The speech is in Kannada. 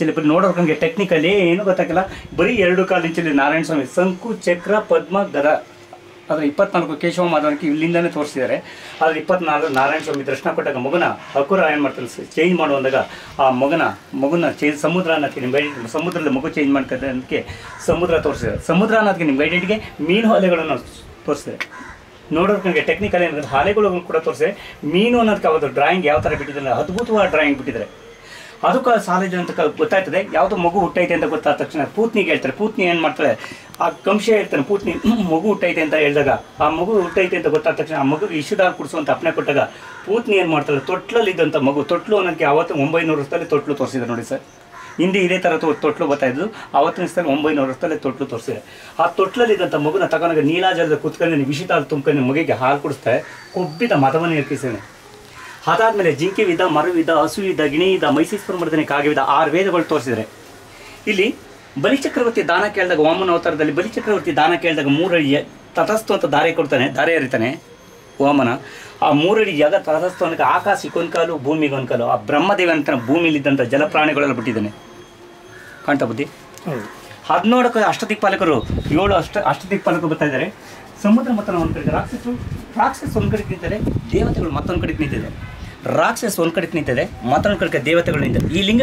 ಇಂಚಲ್ಲಿ ಬರೀ ನೋಡೋರ್ಕಂಗೆ ಟೆಕ್ನಿಕಲಿ ಏನು ಗೊತ್ತಾಗಿಲ್ಲ ಬರೀ ಎರಡು ಕಾಲು ಇಂಚಲ್ಲಿ ನಾರಾಯಣ ಸ್ವಾಮಿ ಶಂಕು ಚಕ್ರ ಪದ್ಮ ಗದ ಅದರ ಇಪ್ಪತ್ನಾಲ್ಕು ಕೇಶವ ಮಾಧವನಿಗೆ ಇಲ್ಲಿಂದನೇ ತೋರಿಸಿದ್ದಾರೆ ಆದರೆ ಇಪ್ಪತ್ನಾಲ್ಕು ನಾರಾಯಣ ಸ್ವಾಮಿ ದರ್ಶನ ಕೊಟ್ಟಾಗ ಮಗುನ ಹಕುರ ಏನು ಮಾಡ್ತಾನೆ ಚೇಂಜ್ ಮಾಡುವಂದಾಗ ಆ ಮಗನ ಮಗುನ ಚೇಂಜ್ ಸಮುದ್ರ ಅನ್ನೋದಕ್ಕೆ ನಿಮ್ಮ ಗೈಡ್ ಸಮುದ್ರದಲ್ಲಿ ಮಗು ಚೇಂಜ್ ಮಾಡ್ತಾರೆ ಅದಕ್ಕೆ ಸಮುದ್ರ ತೋರಿಸಿದ್ದಾರೆ ಸಮುದ್ರ ಅನ್ನೋದಕ್ಕೆ ನಿಮ್ಮ ಗೈಡೆಡ್ಗೆ ಮೀನು ಅಲೆಗಳನ್ನು ತೋರಿಸಿದ್ದಾರೆ ನೋಡೋರ್ಕಂಗೆ ಟೆಕ್ನಿಕಲ್ ಏನಿದೆ ಹಾಲೆಗಳು ಕೂಡ ತೋರಿಸಿದೆ ಮೀನು ಅನ್ನೋದಕ್ಕೆ ಅವತ್ತು ಡ್ರಾಯಿಂಗ್ ಯಾವ ಥರ ಬಿಟ್ಟಿದ್ದಾರೆ ಅದ್ಭುತವಾದ ಡ್ರಾಯಿಂಗ್ ಬಿಟ್ಟಿದ್ದಾರೆ ಅದಕ್ಕೆ ಸಾಲಿದೆ ಅಂತ ಕ- ಗೊತ್ತಾಯ್ತದೆ ಯಾವುದೋ ಮಗು ಹುಟ್ಟೈತೆ ಅಂತ ಗೊತ್ತಾದ ತಕ್ಷಣ ಪೂತ್ನಿಗೆ ಹೇಳ್ತಾರೆ ಪೂತ್ನಿ ಏನು ಮಾಡ್ತಾಳೆ ಆ ಕಂಶ ಹೇಳ್ತಾನೆ ಪೂತ್ನಿ "ಹ್ಮ್, ಮಗು ಹುಟ್ಟೈತೆ ಅಂತ ಹೇಳಿದಾಗ ಆ ಮಗು ಹುಟ್ಟೈತೆ ಅಂತ ಗೊತ್ತಾದ ತಕ್ಷಣ ಆ ಮಗು ಇಶುದಾರ್ ಕುಡಿಸುವಂತ ಅಪ್ಪನೆ ಕೊಟ್ಟಾಗ ಪೂತ್ನಿ ಏನು ಮಾಡ್ತಾಳೆ ತೊಟ್ಲಲ್ಲಿ ಇದ್ದಂಥ ಮಗು ತೊಟ್ಲು ಅನ್ನೋಕ್ಕೆ ಅವತ್ತು ಒಂಬೈನೂರು ವರ್ಷದಲ್ಲಿ ತೊಟ್ಲು ತೋರಿಸಿದ್ರು ನೋಡಿ ಸರ್ ಹಿಂದೆ ಇದೇ ಥರ ತೊ- ತೊಟ್ಲು ಬರ್ತಾ ಇದ್ದು ಅವತ್ತಿನ ಸ್ಥಳ ಒಂಬೈನೂರು ವರ್ಷದಲ್ಲಿ ತೊಟ್ಲು ತೋರಿಸಿದೆ ಆ ತೊಟ್ಲಲ್ಲಿ ಇದ್ದಂಥ ಮಗುನ ತಗೊಂಡಾಗ ನೀಲಾಜಲದ ಕುತ್ಕೊಂಡು ವಿಷಿತ ಹಾಲು ತುಂಬ್ಕೊಂಡು ಮಗುಗೆ ಹಾಲು ಕುಡಿಸ್ತಾರೆ ಕೊಬ್ಬಿದ ಮತವನ್ನು ಇರ್ಕಿಸಿದೆ ಅದಾದ್ಮೇಲೆ ಜಿಂಕೆ ವಿಧ ಮರವಿಧ ಹಸು ವಿಧ ಗಿಣಿ ವಿಧ ಮೈಸೂರು ಮರ್ದನೆ ಕಾಗೆ ವಿಧ ಆರು ವೇದಗಳು ತೋರಿಸಿದರೆ ಇಲ್ಲಿ ಬಲಿಚಕ್ರವರ್ತಿ ದಾನ ಕೇಳಿದಾಗ ವಾಮನ ಅವತಾರದಲ್ಲಿ ಬಲಿಚಕ್ರವರ್ತಿ ದಾನ ಕೇಳಿದಾಗ ಮೂರಡಿ ಎ- ತಟಸ್ತು ಅಂತ ದಾರೆ ಕೊಡ್ತಾನೆ ದಾರೆ ಎರಿತಾನೆ ವಾಮನ ಆ ಮೂರಡಿ ಜಾಗ ತಟಸ್ತು ಅನ್ನಕ್ಕೆ ಆಕಾಶಕ್ಕೆ ಒಂದು ಕಾಲು ಭೂಮಿಗೆ ಒಂದು ಕಾಲು ಆ ಬ್ರಹ್ಮದೇವ ಅಂತ ಭೂಮಿಲಿದ್ದಂಥ ಜಲಪ್ರಾಣಿಗಳೆಲ್ಲ ಬಿಟ್ಟಿದ್ದಾನೆ ಕಾಣ್ತಾ ಬುದ್ಧಿ ಹೌದು ಹದಿನೇಳಕ್ಕೆ ಅಷ್ಟದಿಕ್ಪಾಲಕರು ಏಳು ಅಷ್ಟ ಅಷ್ಟದಿಕ್ಪಾಲಕರು ಬರ್ತಾ ಇದ್ದಾರೆ ಸಮುದ್ರ ಮತ್ತನ ಒಂದು ಕಡೆ ರಾಕ್ಷಸರು ರಾಕ್ಷಸ ಒಂದು ಕಡೆಗೆ ನಿಂತಿದ್ದಾರೆ ದೇವತೆಗಳು ಮತ್ತೊಂದು ಕಡೆಗೆ ನಿಂತಿದ್ದಾರೆ ರಾಕ್ಷಸ ಒಂದು ಕಡೆಗೆ ನಿಂತಿದೆ ಮತ್ತೊಂದು ಕಡೆಗೆ ದೇವತೆಗಳು ನಿಂತಿದೆ ಈ ಲಿಂಗ